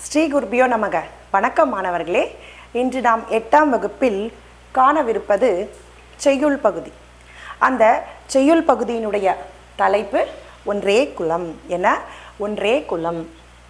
ஸ்ரீ குருபியோ நமக வணக்கம் மாணவர்களே இன்று நாம் எட்டாம் வகுப்பில் காணவிருப்பது செய்யுள் பகுதி அந்த செய்யுள் பகுதியினுடைய தலைப்பு ஒன்றே குலம் என ஒன்றே குலம்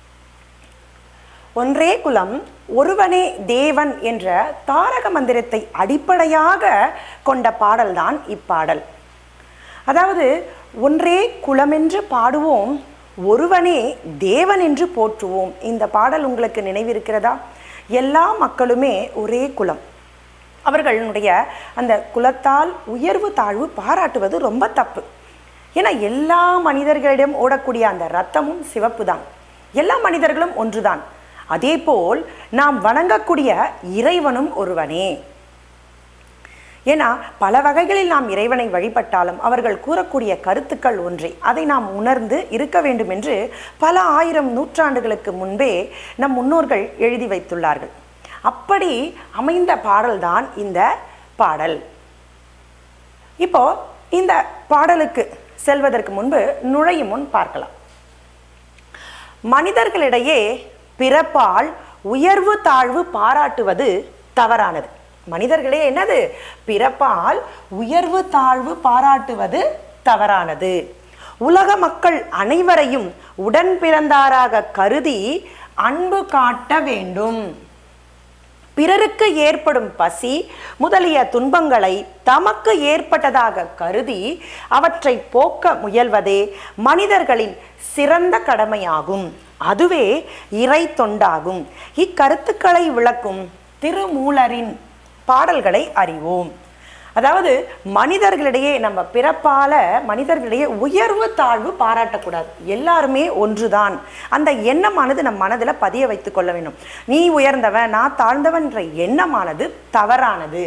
ஒன்றே குலம் ஒருவனே தேவன் என்ற தாரக மந்திரத்தை அடிப்படையாக கொண்ட பாடல்தான் இப்பாடல் அதாவது ஒன்றே குலமென்று பாடுவோம் ஒருவனே தேவன் என்று போற்றுவோம் இந்த பாடல் உங்களுக்கு நினைவிருக்கிறதா எல்லா மக்களுமே ஒரே குலம் அவர்களுடைய அந்த குலத்தால் உயர்வு தாழ்வு பாராட்டுவது ரொம்ப தப்பு ஏன்னா எல்லா மனிதர்களிடம் ஓடக்கூடிய அந்த ரத்தமும் சிவப்பு தான் எல்லா மனிதர்களும் ஒன்றுதான் அதேபோல் நாம் வணங்கக்கூடிய இறைவனும் ஒருவனே ஏன்னா பல வகைகளில் நாம் இறைவனை வழிபட்டாலும் அவர்கள் கூறக்கூடிய கருத்துக்கள் ஒன்றே அதை நாம் உணர்ந்து இருக்க வேண்டும் என்று பல ஆயிரம் நூற்றாண்டுகளுக்கு முன்பே நம் முன்னோர்கள் எழுதி வைத்துள்ளார்கள் அப்படி அமைந்த பாடல்தான் இந்த பாடல் இப்போ இந்த பாடலுக்கு செல்வதற்கு முன்பு நுழையும் முன் பார்க்கலாம் மனிதர்களிடையே பிறப்பால் உயர்வு தாழ்வு பாராட்டுவது தவறானது மனிதர்களே என்னது பிறப்பால் உயர்வு தாழ்வு பாராட்டுவது தவறானது உலக மக்கள் அனைவரையும் உடன் பிறந்தாராக கருதி அன்பு காட்ட வேண்டும் பிறருக்கு ஏற்படும் பசி முதலிய துன்பங்களை தமக்கு ஏற்பட்டதாக கருதி அவற்றை போக்க முயல்வதே மனிதர்களின் சிறந்த கடமையாகும் அதுவே இறை தொண்டாகும் இக்கருத்துக்களை விளக்கும் திருமூலரின் பாடல்களை அறிவோம் அதாவது மனிதர்களிடையே நம்ம பிறப்பால மனிதர்களிடையே உயர்வு தாழ்வு பாராட்டக்கூடாது எல்லாருமே ஒன்றுதான் அந்த எண்ணமானது நம் மனதில் பதிய வைத்துக் கொள்ள வேண்டும் நீ உயர்ந்தவன் நான் தாழ்ந்தவன் என்ற எண்ணமானது தவறானது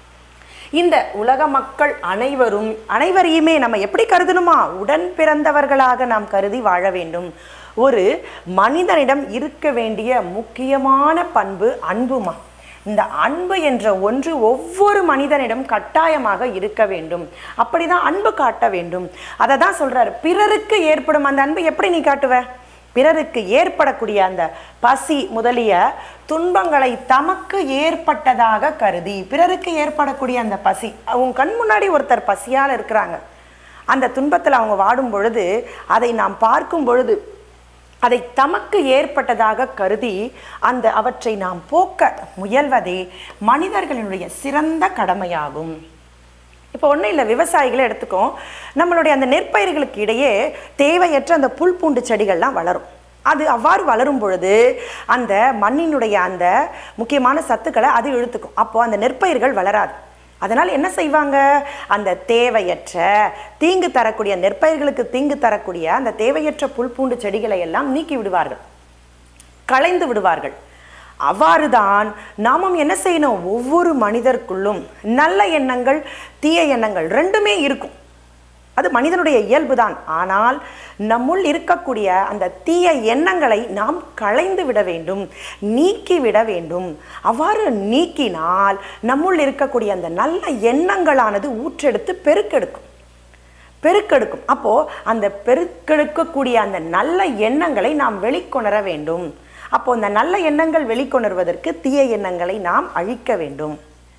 இந்த உலக மக்கள் அனைவரும் அனைவரையுமே நம்ம எப்படி கருதணுமா உடன் பிறந்தவர்களாக நாம் கருதி வாழ வேண்டும் ஒரு மனிதனிடம் இருக்க வேண்டிய முக்கியமான பண்பு அன்புமா இந்த அன்பு என்ற ஒன்று ஒவ்வொரு மனிதனிடம் கட்டாயமாக இருக்க வேண்டும் அப்படிதான் அன்பு காட்ட வேண்டும் அதை தான் சொல்றாரு பிறருக்கு ஏற்படும் அந்த அன்பு எப்படி நீ காட்டுவ பிறருக்கு ஏற்படக்கூடிய அந்த பசி முதலிய துன்பங்களை தமக்கு ஏற்பட்டதாக கருதி பிறருக்கு ஏற்படக்கூடிய அந்த பசி அவங்க கண் முன்னாடி ஒருத்தர் பசியால் இருக்கிறாங்க அந்த துன்பத்தில் அவங்க வாடும் பொழுது அதை நாம் பார்க்கும் பொழுது அதை தமக்கு ஏற்பட்டதாக கருதி அந்த அவற்றை நாம் போக்க முயல்வதே மனிதர்களினுடைய சிறந்த கடமையாகும் இப்போ ஒன்றும் இல்லை விவசாயிகளை எடுத்துக்கோ நம்மளுடைய அந்த நெற்பயிர்களுக்கு இடையே தேவையற்ற அந்த புல் பூண்டு செடிகள்லாம் வளரும் அது அவ்வாறு வளரும் பொழுது அந்த மண்ணினுடைய அந்த முக்கியமான சத்துக்களை அது இழுத்துக்கும் அப்போ அந்த நெற்பயிர்கள் வளராது அதனால் என்ன செய்வாங்க அந்த தேவையற்ற தீங்கு தரக்கூடிய நெற்பயிர்களுக்கு தீங்கு தரக்கூடிய அந்த தேவையற்ற புல் பூண்டு செடிகளை எல்லாம் நீக்கி விடுவார்கள் களைந்து விடுவார்கள் அவ்வாறுதான் நாமும் என்ன செய்யணும் ஒவ்வொரு மனிதருக்குள்ளும் நல்ல எண்ணங்கள் தீய எண்ணங்கள் ரெண்டுமே இருக்கும் அது மனிதனுடைய இயல்புதான் ஆனால் நம்முள் இருக்கக்கூடிய அந்த தீய எண்ணங்களை நாம் களைந்து விட வேண்டும் நீக்கி விட வேண்டும் அவ்வாறு நீக்கினால் நம்முள் இருக்கக்கூடிய அந்த நல்ல எண்ணங்களானது ஊற்றெடுத்து பெருக்கெடுக்கும் பெருக்கெடுக்கும் அப்போ அந்த பெருக்கெடுக்கக்கூடிய அந்த நல்ல எண்ணங்களை நாம் வெளிக்கொணர வேண்டும் அப்போ அந்த நல்ல எண்ணங்கள் வெளிக்கொணர்வதற்கு தீய எண்ணங்களை நாம் அழிக்க வேண்டும்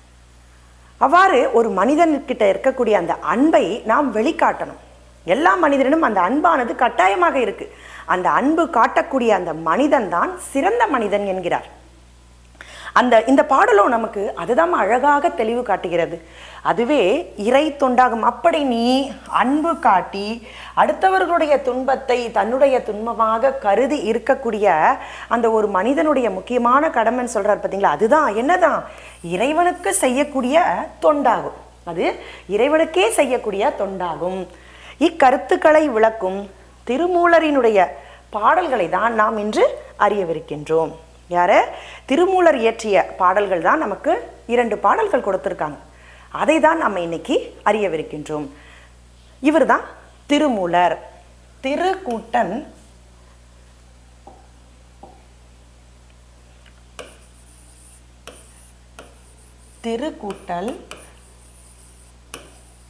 அவ்வாறு ஒரு மனிதன்கிட்ட இருக்கக்கூடிய அந்த அன்பை நாம் வெளிக்காட்டணும் எல்லா மனிதனும் அந்த அன்பானது கட்டாயமாக இருக்கு அந்த அன்பு காட்டக்கூடிய அந்த மனிதன் தான் சிறந்த மனிதன் என்கிறார் அந்த இந்த பாடலும் நமக்கு அதுதான் அழகாக தெளிவு காட்டுகிறது அதுவே இறை தொண்டாகும் அப்படி நீ அன்பு காட்டி அடுத்தவர்களுடைய துன்பத்தை தன்னுடைய துன்பமாக கருதி இருக்கக்கூடிய அந்த ஒரு மனிதனுடைய முக்கியமான கடமைன்னு சொல்றாரு பார்த்தீங்களா அதுதான் என்னதான் இறைவனுக்கு செய்யக்கூடிய தொண்டாகும் அது இறைவனுக்கே செய்யக்கூடிய தொண்டாகும் இக்கருத்துக்களை விளக்கும் திருமூலரினுடைய பாடல்களை தான் நாம் இன்று அறியவிருக்கின்றோம் யார திருமூலர் இயற்றிய பாடல்கள் தான் நமக்கு இரண்டு பாடல்கள் கொடுத்துருக்காங்க அதை தான் நம்ம இன்னைக்கு அறியவிருக்கின்றோம் இவர் தான் திருமூலர் திருக்கூட்டன் திருக்கூட்டல்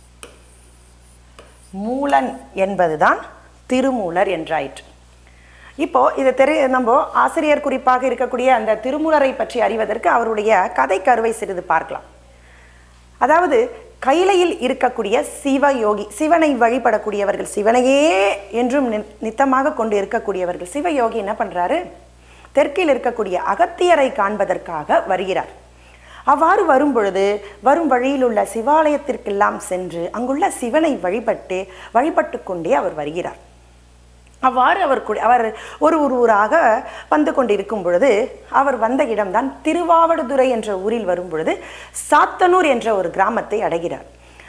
மூலன் என்பதுதான் திருமூலர் என்றாயிற்று இப்போ இதை தெரி நம்ம ஆசிரியர் குறிப்பாக இருக்கக்கூடிய அந்த திருமூலரை பற்றி அறிவதற்கு அவருடைய கதை கருவை சிறிது பார்க்கலாம் அதாவது கைலையில் இருக்கக்கூடிய சிவயோகி சிவனை வழிபடக்கூடியவர்கள் சிவனையே என்றும் நி- நித்தமாக கொண்டு இருக்கக்கூடியவர்கள் சிவயோகி என்ன பண்றாரு தெற்கில் இருக்கக்கூடிய அகத்தியரை காண்பதற்காக வருகிறார் அவ்வாறு வரும் பொழுது வரும் வழியில் உள்ள சிவாலயத்திற்கெல்லாம் சென்று அங்குள்ள சிவனை வழிபட்டு வழிபட்டு கொண்டே அவர் வருகிறார் அவ்வாறு அவர் கூடி அவர் ஒரு ஒரு ஊராக வந்து கொண்டிருக்கும் பொழுது அவர் வந்த இடம்தான் திருவாவடுதுறை என்ற ஊரில் வரும் பொழுது சாத்தனூர் என்ற ஒரு கிராமத்தை அடைகிறார்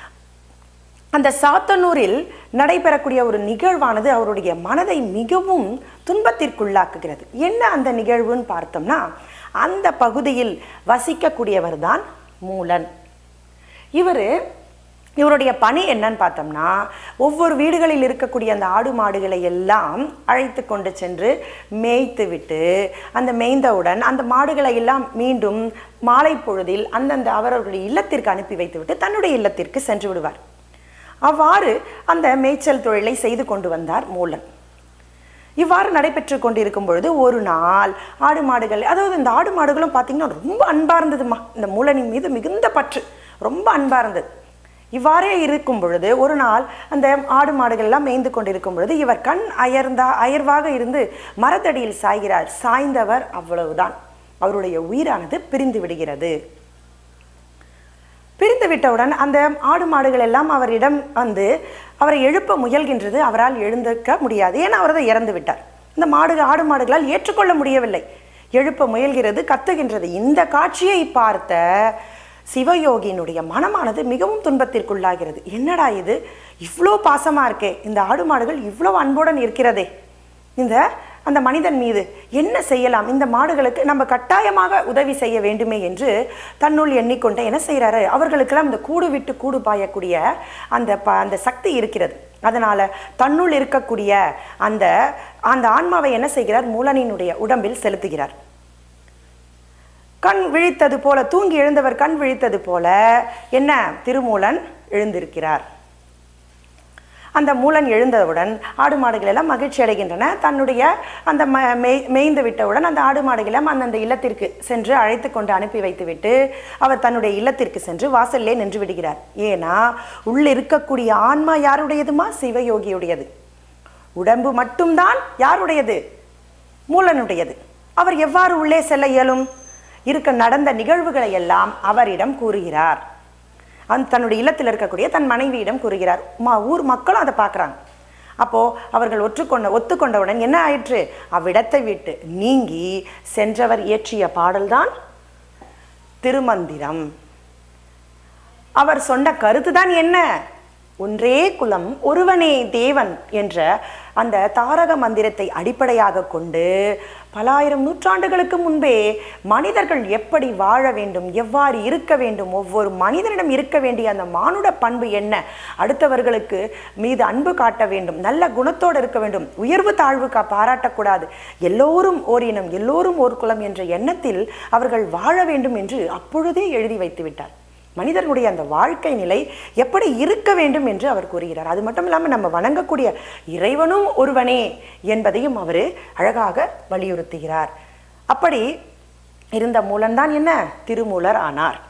அந்த சாத்தனூரில் நடைபெறக்கூடிய ஒரு நிகழ்வானது அவருடைய மனதை மிகவும் துன்பத்திற்குள்ளாக்குகிறது என்ன அந்த நிகழ்வுன்னு பார்த்தோம்னா அந்த பகுதியில் வசிக்கக்கூடியவர் தான் மூலன் இவர் இவருடைய பணி என்னன்னு பார்த்தோம்னா ஒவ்வொரு வீடுகளில் இருக்கக்கூடிய அந்த ஆடு மாடுகளை எல்லாம் அழைத்து கொண்டு சென்று மேய்த்து விட்டு அந்த மேய்ந்தவுடன் அந்த மாடுகளை எல்லாம் மீண்டும் மாலை பொழுதில் அந்தந்த அவரவர்களுடைய இல்லத்திற்கு அனுப்பி வைத்துவிட்டு தன்னுடைய இல்லத்திற்கு சென்று விடுவார் அவ்வாறு அந்த மேய்ச்சல் தொழிலை செய்து கொண்டு வந்தார் மூலன் இவ்வாறு நடைபெற்று கொண்டிருக்கும் பொழுது ஒரு நாள் ஆடு மாடுகள் அதாவது இந்த ஆடு மாடுகளும் பார்த்தீங்கன்னா ரொம்ப அன்பா இருந்ததுமா இந்த மூலனின் மீது மிகுந்த பற்று ரொம்ப அன்பா இருந்தது இவ்வாறே இருக்கும் பொழுது ஒரு நாள் அந்த ஆடு மாடுகள் எல்லாம் மேய்ந்து கொண்டிருக்கும் பொழுது இவர் கண் அயர்ந்தா அயர்வாக இருந்து மரத்தடியில் சாய்கிறார் சாய்ந்தவர் அவ்வளவுதான் அவருடைய உயிரானது பிரிந்து விடுகிறது பிரிந்து விட்டவுடன் அந்த ஆடு மாடுகள் எல்லாம் அவரிடம் வந்து அவரை எழுப்ப முயல்கின்றது அவரால் எழுந்திருக்க முடியாது ஏன்னா அவர் தான் இறந்து விட்டார் இந்த மாடு ஆடு மாடுகளால் ஏற்றுக்கொள்ள முடியவில்லை எழுப்ப முயல்கிறது கத்துகின்றது இந்த காட்சியை பார்த்த சிவயோகியினுடைய மனமானது மிகவும் துன்பத்திற்குள்ளாகிறது என்னடா இது இவ்வளோ பாசமா இருக்கே இந்த ஆடு மாடுகள் இவ்வளோ அன்புடன் இருக்கிறதே இந்த அந்த மனிதன் மீது என்ன செய்யலாம் இந்த மாடுகளுக்கு நம்ம கட்டாயமாக உதவி செய்ய வேண்டுமே என்று தன்னுள் எண்ணிக்கொண்டு என்ன செய்கிறாரு அவர்களுக்கெல்லாம் இந்த கூடு விட்டு கூடு பாயக்கூடிய அந்த ப அந்த சக்தி இருக்கிறது அதனால தன்னுள் இருக்கக்கூடிய அந்த அந்த ஆன்மாவை என்ன செய்கிறார் மூலனினுடைய உடம்பில் செலுத்துகிறார் கண் விழித்தது போல தூங்கி எழுந்தவர் கண் விழித்தது போல என்ன திருமூலன் எழுந்திருக்கிறார் அந்த மூலன் எழுந்தவுடன் ஆடு மாடுகள் எல்லாம் மகிழ்ச்சி அடைகின்றன தன்னுடைய அந்த ம மேய் மேய்ந்து விட்டவுடன் அந்த ஆடு மாடுகள் எல்லாம் அந்தந்த இல்லத்திற்கு சென்று அழைத்து கொண்டு அனுப்பி வைத்துவிட்டு அவர் தன்னுடைய இல்லத்திற்கு சென்று வாசல்லே நின்று விடுகிறார் ஏன்னா உள்ள இருக்கக்கூடிய ஆன்மா யாருடையதுமா சிவயோகியுடையது உடம்பு மட்டும்தான் யாருடையது மூலனுடையது அவர் எவ்வாறு உள்ளே செல்ல இயலும் இருக்க நடந்த நிகழ்வுகளை எல்லாம் அவரிடம் கூறுகிறார் அந்த தன்னுடைய இல்லத்தில் இருக்கக்கூடிய தன் மனைவியிடம் கூறுகிறார் மா ஊர் மக்களும் அதை பார்க்குறாங்க அப்போ அவர்கள் ஒற்றுக்கொண்ட ஒத்துக்கொண்டவுடன் என்ன ஆயிற்று அவ்விடத்தை விட்டு நீங்கி சென்றவர் இயற்றிய பாடல்தான் திருமந்திரம் அவர் சொன்ன கருத்து தான் என்ன ஒன்றே குலம் ஒருவனே தேவன் என்ற அந்த தாரக மந்திரத்தை அடிப்படையாக கொண்டு பலாயிரம் நூற்றாண்டுகளுக்கு முன்பே மனிதர்கள் எப்படி வாழ வேண்டும் எவ்வாறு இருக்க வேண்டும் ஒவ்வொரு மனிதனிடம் இருக்க வேண்டிய அந்த மானுட பண்பு என்ன அடுத்தவர்களுக்கு மீது அன்பு காட்ட வேண்டும் நல்ல குணத்தோடு இருக்க வேண்டும் உயர்வு தாழ்வு கா பாராட்டக்கூடாது எல்லோரும் ஓர் இனம் எல்லோரும் ஓர் குலம் என்ற எண்ணத்தில் அவர்கள் வாழ வேண்டும் என்று அப்பொழுதே எழுதி வைத்து விட்டார் மனிதனுடைய அந்த வாழ்க்கை நிலை எப்படி இருக்க வேண்டும் என்று அவர் கூறுகிறார் அது மட்டும் இல்லாமல் நம்ம வணங்கக்கூடிய இறைவனும் ஒருவனே என்பதையும் அவர் அழகாக வலியுறுத்துகிறார் அப்படி இருந்த மூலன்தான் என்ன திருமூலர் ஆனார்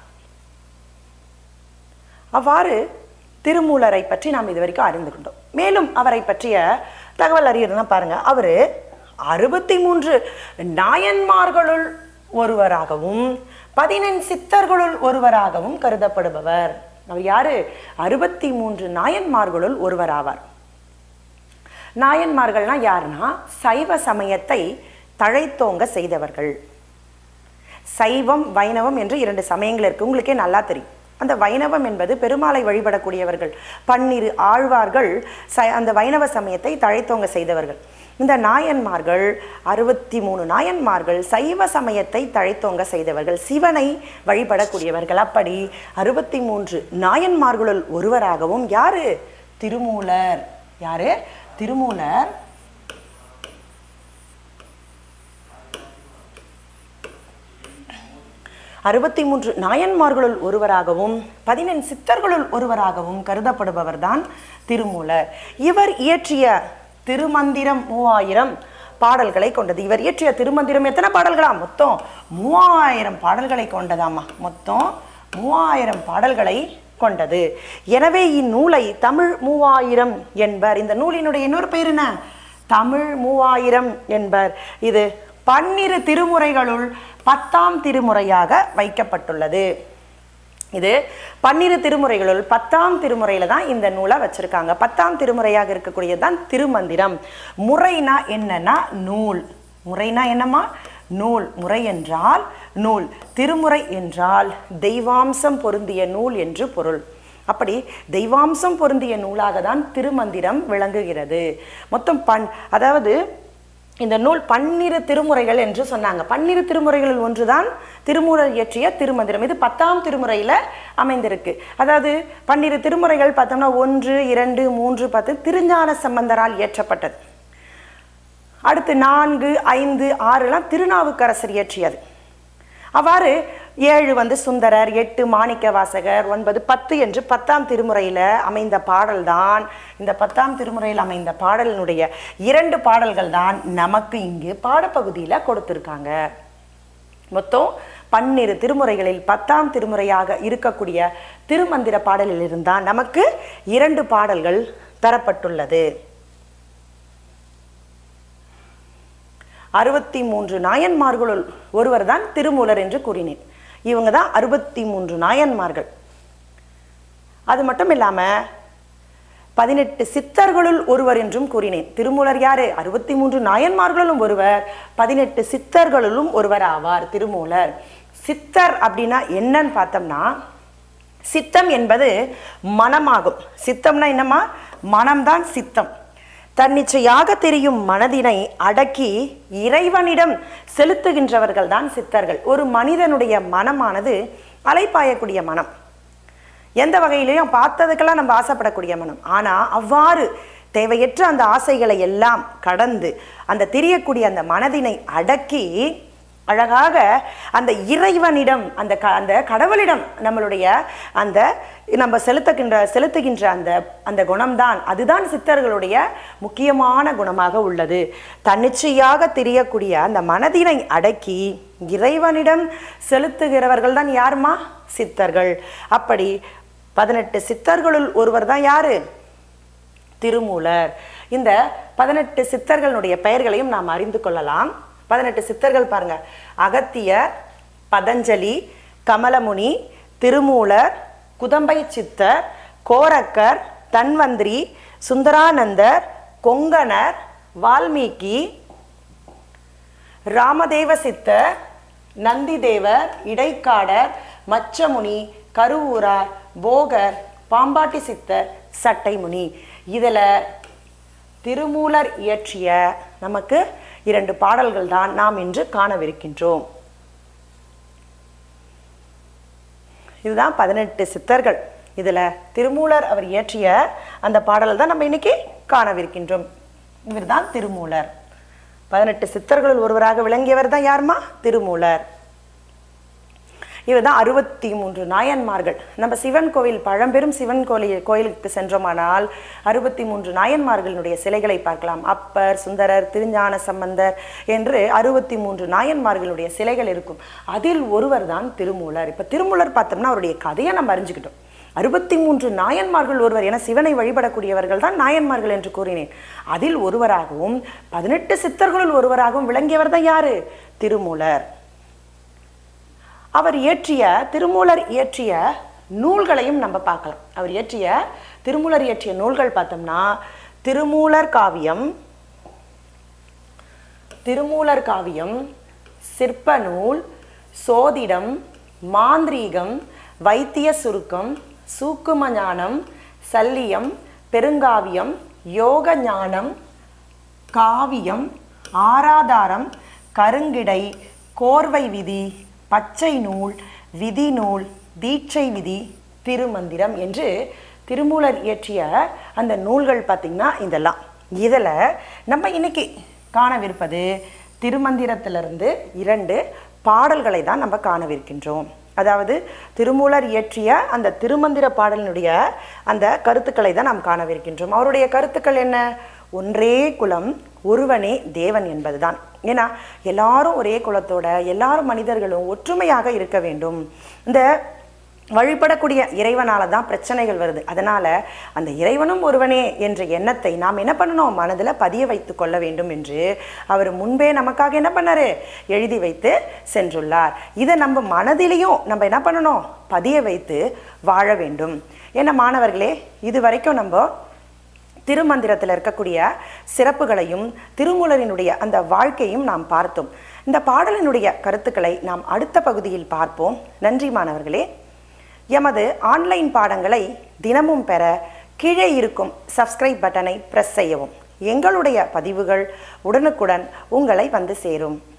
அவ்வாறு திருமூலரை பற்றி நாம் இது வரைக்கும் அறிந்து கொண்டோம் மேலும் அவரை பற்றிய தகவல் அறியணும்னா பாருங்க அவர் அறுபத்தி மூன்று நாயன்மார்களுள் ஒருவராகவும் பதினெண் சித்தர்களுள் ஒருவராகவும் கருதப்படுபவர் அவர் யாரு அறுபத்தி மூன்று நாயன்மார்களுள் ஒருவராவார் நாயன்மார்கள்னா யாருன்னா சைவ சமயத்தை தழைத்தோங்க செய்தவர்கள் சைவம் வைணவம் என்று இரண்டு சமயங்கள் இருக்கு உங்களுக்கே நல்லா தெரியும் அந்த வைணவம் என்பது பெருமாளை வழிபடக்கூடியவர்கள் பன்னிரு ஆழ்வார்கள் ச அந்த வைணவ சமயத்தை தழைத்தோங்க செய்தவர்கள் இந்த நாயன்மார்கள் அறுபத்தி மூணு நாயன்மார்கள் சைவ சமயத்தை தழைத்தோங்க செய்தவர்கள் சிவனை வழிபடக்கூடியவர்கள் அப்படி அறுபத்தி மூன்று நாயன்மார்களுள் ஒருவராகவும் யாரு திருமூலர் யாரு திருமூலர் அறுபத்தி மூன்று நாயன்மார்களுள் ஒருவராகவும் பதினெண் சித்தர்களுள் ஒருவராகவும் கருதப்படுபவர்தான் திருமூலர் இவர் இயற்றிய திருமந்திரம் மூவாயிரம் பாடல்களை கொண்டது இவர் இயற்றிய திருமந்திரம் எத்தனை பாடல்களா மொத்தம் மூவாயிரம் பாடல்களை கொண்டதாமா மொத்தம் மூவாயிரம் பாடல்களை கொண்டது எனவே இந்நூலை தமிழ் மூவாயிரம் என்பர் இந்த நூலினுடைய இன்னொரு பெயர் என்ன தமிழ் மூவாயிரம் என்பர் இது பன்னிரு திருமுறைகளுள் பத்தாம் திருமுறையாக வைக்கப்பட்டுள்ளது இது பன்னிரு திருமுறைகளுள் பத்தாம் திருமுறையில தான் இந்த நூலை வச்சிருக்காங்க பத்தாம் திருமுறையாக இருக்கக்கூடியது தான் திருமந்திரம் முறைனா என்னன்னா நூல் முறைனா என்னம்மா நூல் முறை என்றால் நூல் திருமுறை என்றால் தெய்வாம்சம் பொருந்திய நூல் என்று பொருள் அப்படி தெய்வாம்சம் பொருந்திய நூலாக தான் திருமந்திரம் விளங்குகிறது மொத்தம் பன் அதாவது இந்த நூல் பன்னிரு திருமுறைகள் என்று சொன்னாங்க பன்னிரு திருமுறைகளில் ஒன்றுதான் திருமூலர் இயற்றிய திருமந்திரம் இது பத்தாம் திருமுறையில் அமைந்திருக்கு அதாவது பன்னிரு திருமுறைகள் பார்த்தோம்னா ஒன்று இரண்டு மூன்று பத்து திருஞான சம்பந்தரால் இயற்றப்பட்டது அடுத்து நான்கு ஐந்து ஆறுலாம் திருநாவுக்கரசர் இயற்றியது அவ்வாறு ஏழு வந்து சுந்தரர் எட்டு மாணிக்க வாசகர் ஒன்பது பத்து என்று பத்தாம் திருமுறையில் அமைந்த பாடல்தான் இந்த பத்தாம் திருமுறையில் அமைந்த பாடலினுடைய இரண்டு பாடல்கள் தான் நமக்கு இங்கு பாடப்பகுதியில் கொடுத்துருக்காங்க மொத்தம் பன்னிரு திருமுறைகளில் பத்தாம் திருமுறையாக இருக்கக்கூடிய திருமந்திர பாடலில் இருந்தால் நமக்கு இரண்டு பாடல்கள் தரப்பட்டுள்ளது அறுபத்தி மூன்று நாயன்மார்களுள் ஒருவர் தான் திருமூலர் என்று கூறினேன் இவங்க தான் அறுபத்தி மூன்று நாயன்மார்கள் அது மட்டும் இல்லாம பதினெட்டு சித்தர்களுள் ஒருவர் என்றும் கூறினேன் திருமூலர் யாரு அறுபத்தி மூன்று நாயன்மார்களும் ஒருவர் பதினெட்டு சித்தர்களுளும் ஒருவர் ஆவார் திருமூலர் சித்தர் அப்படின்னா என்னன்னு பார்த்தோம்னா சித்தம் என்பது மனமாகும் சித்தம்னா என்னம்மா மனம்தான் சித்தம் தன்னிச்சையாக தெரியும் மனதினை அடக்கி இறைவனிடம் செலுத்துகின்றவர்கள் தான் சித்தர்கள் ஒரு மனிதனுடைய மனமானது அலைப்பாயக்கூடிய மனம் எந்த வகையிலையும் பார்த்ததுக்கெல்லாம் நம்ம ஆசைப்படக்கூடிய மனம் ஆனால் அவ்வாறு தேவையற்ற அந்த ஆசைகளை எல்லாம் கடந்து அந்த தெரியக்கூடிய அந்த மனதினை அடக்கி அழகாக அந்த இறைவனிடம் அந்த க அந்த கடவுளிடம் நம்மளுடைய அந்த நம்ம செலுத்துகின்ற செலுத்துகின்ற அந்த அந்த குணம்தான் அதுதான் சித்தர்களுடைய முக்கியமான குணமாக உள்ளது தன்னிச்சையாக தெரியக்கூடிய அந்த மனதினை அடக்கி இறைவனிடம் செலுத்துகிறவர்கள் தான் யாருமா சித்தர்கள் அப்படி பதினெட்டு சித்தர்களுள் ஒருவர் தான் யாரு திருமூலர் இந்த பதினெட்டு சித்தர்களுடைய பெயர்களையும் நாம் அறிந்து கொள்ளலாம் பதினெட்டு சித்தர்கள் பாருங்க அகத்தியர் பதஞ்சலி கமலமுனி திருமூலர் குதம்பை சித்தர் கோரக்கர் தன்வந்திரி சுந்தரானந்தர் கொங்கணர் வால்மீகி ராமதேவ சித்தர் நந்திதேவர் இடைக்காடர் மச்சமுனி கருவூரார் போகர் பாம்பாட்டி சித்தர் சட்டைமுனி இதில் திருமூலர் இயற்றிய நமக்கு இரண்டு பாடல்கள் தான் நாம் இன்று காணவிருக்கின்றோம் இதுதான் பதினெட்டு சித்தர்கள் இதில் திருமூலர் அவர் இயற்றிய அந்த பாடல் தான் நம்ம இன்னைக்கு காணவிருக்கின்றோம் இவர்தான் திருமூலர் பதினெட்டு சித்தர்களுள் ஒருவராக விளங்கியவர் தான் யாருமா திருமூலர் இவர்தான் அறுபத்தி மூன்று நாயன்மார்கள் நம்ம சிவன் கோவில் பழம்பெரும் சிவன் கோயில் கோயிலுக்கு சென்றோமானால் அறுபத்தி மூன்று நாயன்மார்களுடைய சிலைகளை பார்க்கலாம் அப்பர் சுந்தரர் திருஞான சம்பந்தர் என்று அறுபத்தி மூன்று நாயன்மார்களுடைய சிலைகள் இருக்கும் அதில் ஒருவர் தான் திருமூலர் இப்போ திருமூலர் பார்த்தோம்னா அவருடைய கதையை நம்ம அறிஞ்சுக்கிட்டோம் அறுபத்தி மூன்று நாயன்மார்கள் ஒருவர் என சிவனை வழிபடக்கூடியவர்கள் தான் நாயன்மார்கள் என்று கூறினேன் அதில் ஒருவராகவும் பதினெட்டு சித்தர்களுள் ஒருவராகவும் விளங்கியவர் தான் யாரு திருமூலர் அவர் இயற்றிய திருமூலர் இயற்றிய நூல்களையும் நம்ம பார்க்கலாம் அவர் இயற்றிய திருமூலர் இயற்றிய நூல்கள் பார்த்தோம்னா திருமூலர் காவியம் திருமூலர் காவியம் சிற்ப நூல் சோதிடம் மாந்திரீகம் வைத்திய சுருக்கம் சூக்கும ஞானம் சல்லியம் பெருங்காவியம் யோக ஞானம் காவியம் ஆராதாரம் கருங்கிடை கோர்வை விதி பச்சை நூல் விதி நூல் தீட்சை விதி திருமந்திரம் என்று திருமூலர் இயற்றிய அந்த நூல்கள் பார்த்திங்கன்னா இதெல்லாம் இதில் நம்ம இன்னைக்கு காணவிருப்பது திருமந்திரத்திலிருந்து இரண்டு பாடல்களை தான் நம்ம காணவிருக்கின்றோம் அதாவது திருமூலர் இயற்றிய அந்த திருமந்திர பாடலினுடைய அந்த கருத்துக்களை தான் நாம் காணவிருக்கின்றோம் அவருடைய கருத்துக்கள் என்ன ஒன்றே குலம் ஒருவனே தேவன் என்பதுதான் ஏன்னா எல்லாரும் ஒரே குலத்தோட எல்லாரும் மனிதர்களும் ஒற்றுமையாக இருக்க வேண்டும் இந்த வழிபடக்கூடிய இறைவனால தான் பிரச்சனைகள் வருது அதனால அந்த இறைவனும் ஒருவனே என்ற எண்ணத்தை நாம் என்ன பண்ணணும் மனதில் பதிய வைத்து கொள்ள வேண்டும் என்று அவர் முன்பே நமக்காக என்ன பண்ணாரு எழுதி வைத்து சென்றுள்ளார் இதை நம்ம மனதிலையும் நம்ம என்ன பண்ணணும் பதிய வைத்து வாழ வேண்டும் ஏன்னா மாணவர்களே இது வரைக்கும் நம்ம திருமந்திரத்தில் இருக்கக்கூடிய சிறப்புகளையும் திருமூலரினுடைய அந்த வாழ்க்கையும் நாம் பார்த்தோம் இந்த பாடலினுடைய கருத்துக்களை நாம் அடுத்த பகுதியில் பார்ப்போம் நன்றி மாணவர்களே எமது ஆன்லைன் பாடங்களை தினமும் பெற கீழே இருக்கும் சப்ஸ்கிரைப் பட்டனை பிரஸ் செய்யவும் எங்களுடைய பதிவுகள் உடனுக்குடன் உங்களை வந்து சேரும்